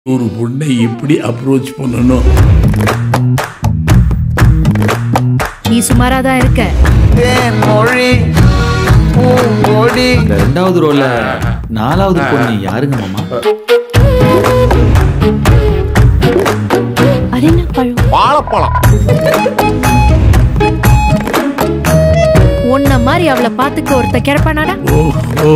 ஒரு பொண்ணை எப்படி அப்ரோச் பண்ணணும் நீ சுமாரா தான் இருக்க மொழி பூங்கொடி இந்த ரெண்டாவது ரோல நாலாவது பொண்ணு யாருங்க மாமா அது என்ன பழம் வாழைப்பழம் உன்ன மாதிரி அவளை பாத்துக்க ஒருத்த கிடப்பானாடா ஓ ஓ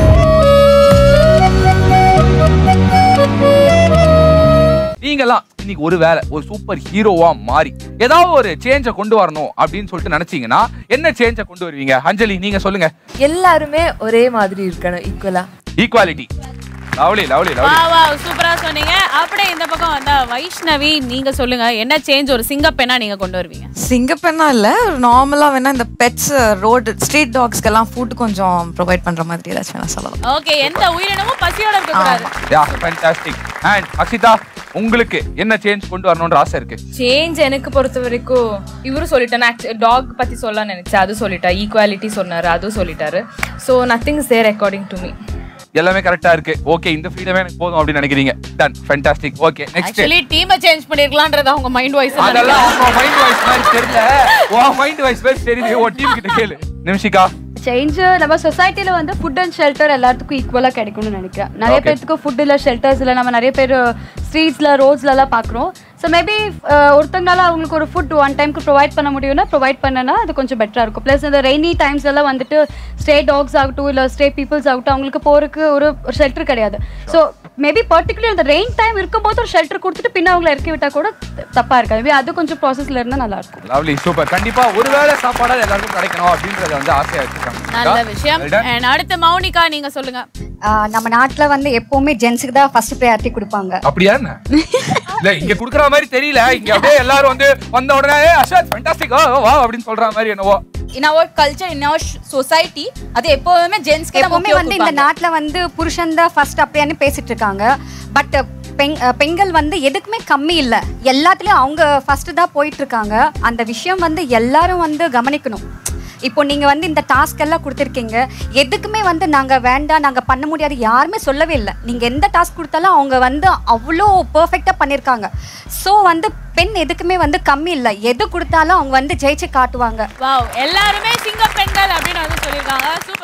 நீங்கெல்லாம் இன்னைக்கு ஒரு வேலை ஒரு சூப்பர் ஹீரோவா மாறி ஏதாவது ஒரு சேஞ்சை கொண்டு வரணும் அப்படின்னு சொல்லிட்டு நினைச்சீங்கன்னா என்ன சேஞ்சை கொண்டு வருவீங்க அஞ்சலி நீங்க சொல்லுங்க எல்லாருமே ஒரே மாதிரி இருக்கணும் ஈக்குவலா ஈக்குவாலிட்டி லவ்லி லவ்லி வா லவ்லி வா சூப்பரா சொன்னீங்க அப்படியே இந்த பக்கம் வந்தா வைஷ்ணவி நீங்க சொல்லுங்க என்ன சேஞ்ச் ஒரு சிங்க பெண்ணா நீங்க கொண்டு வருவீங்க சிங்கப்பெண்ணா இல்ல ஒரு நார்மலா வேணா இந்த பெட்ஸ் ரோடு ஸ்ட்ரீட் டாக்ஸ்க்கெல்லாம் ஃபுட் கொஞ்சம் ப்ரொவைட் பண்ற மாதிரி ஏதாச்சும் வேணா சொல்லலாம் ஓகே எந்த உயிரினமும் பசியோட இருக்க கூடாது யா ஃபேண்டாஸ்டிக் அண்ட் அக்ஷிதா உங்களுக்கு என்ன சேஞ்ச் கொண்டு வரணும்ன்ற ஆசை இருக்கு சேஞ்ச் எனக்கு பொறுத்த வரைக்கும் இவரும் சொல்லிட்டேன் டாக் பத்தி சொல்ல நினைச்சேன் அது சொல்லிட்டா ஈக்குவாலிட்டி சொன்னாரு அதுவும் சொல்லிட்டாரு so nothing is there according to me எல்லாமே கரெக்டா இருக்கு ஓகே இந்த ஃப்ரீடமே எனக்கு போதும் அப்படின்னு நினைக்கிறீங்க done fantastic okay next actually டீமை சேஞ்ச் பண்ணிருக்கலாம்ன்றது அவங்க மைண்ட் வாய்ஸ் அதெல்லாம் உங்க மைண்ட் வாய்ஸ் மாதிரி தெரியல உன் மைண்ட் வாய்ஸ் மாதிரி தெரியுது உன் டீம் கிட்ட கேளு நிமிஷிகா சேஞ்ச் நம்ம சொசைட்டில வந்து ஃபுட் அண்ட் ஷெல்டர் எல்லாத்துக்கும் ஈக்குவலாக கிடைக்கும்னு நினைக்கிறேன் நிறைய Okay. பேருக்கு ஃபுட் இல்லை ஷெல்டர்ஸ் இல்லை நம்ம நிறைய பேர் ஸ்ட்ரீட்ஸில் ரோட்ஸ்லலாம் பார்க்குறோம் ஸோ மேபி ஒருத்தங்களால அவங்களுக்கு ஒரு ஃபுட் ஒன் டைம்க்கு ப்ரொவைட் பண்ண முடியும்னா ப்ரொவைட் பண்ணனா அது கொஞ்சம் பெட்டராக இருக்கும் ப்ளஸ் இந்த ரெய்னி டைம்ஸ் எல்லாம் வந்துட்டு ஸ்டே டாக்ஸ் ஆகட்டும் இல்லை ஸ்டே பீப்புள்ஸ் ஆகட்டும் அவங்களுக்கு போகிறதுக்கு ஒரு ஷெல்டர் கிடையாது ஸோ மேபி பர்டிகுலர் இந்த ரெயின் டைம் இருக்கும்போது ஒரு ஷெல்டர் கொடுத்துட்டு பின்ன அவங்கள இறக்கி விட்டால் கூட தப்பாக இருக்காது மேபி அது கொஞ்சம் ப்ராசஸில் இருந்தால் நல்லாயிருக்கும் லவ்லி சூப்பர் கண்டிப்பா ஒருவேளை சாப்பாடு எல்லாருக்கும் கிடைக்கணும் அப்படின்றத வந்து ஆசையா வச்சிருக்காங்க நல்ல விஷயம் Well done. And அடுத்து மௌனிகா நீங்க சொல்லுங்க நம்ம நாட்டுல வந்து எப்பவுமே ஜென்ஸுக்கு தான் ஃபர்ஸ்ட் ப்ரையாரிட்டி கொடுப்பாங்க அப்படியா என்ன இல்ல இங்க குடுக்குற மாதிரி தெரியல இங்க அப்படியே எல்லாரும் வந்து வந்த உடனே அஷாத் ஃபேண்டாஸ்டிக் வா அப்படின்னு சொல்ற மாதிரி என்னவோ இன் அவர் கல்ச்சர் இன் அவர் சொசைட்டி அது எப்போதுமே ஜென்ஸ்க்கு எப்பவுமே வந்து இந்த நாட்டுல வந்து புருஷன் தான் ஃபர்ஸ்ட் அப்படியான்னு பேசிட்டு இருக்காங்க பட் பெண் அஹ் பெண்கள் வந்து எதுக்குமே கம்மி இல்லை எல்லாத்துலயும் அவங்க ஃபர்ஸ்ட் தான் போயிட்டு இருக்காங்க அந்த விஷயம் வந்து எல்லாரும் வந்து கவனிக்கணும் இப்போ நீங்க வந்து இந்த டாஸ்க் எல்லாம் கொடுத்துருக்கீங்க எதுக்குமே வந்து நாங்க வேண்டாம் நாங்க பண்ண முடியாது யாருமே சொல்லவே இல்லை நீங்க எந்த டாஸ்க் கொடுத்தாலும் அவங்க வந்து அவ்வளோ பெர்ஃபெக்டா பண்ணியிருக்காங்க ஸோ வந்து பெண் எதுக்குமே வந்து கம்மி இல்லை எது கொடுத்தாலும் அவங்க வந்து ஜெயிச்சு காட்டுவாங்க வாவ் எல்லாருமே சிங்க பெண்கள் அப்படின்னு வந்து சொல்லியிருக்காங்க சூப்பர்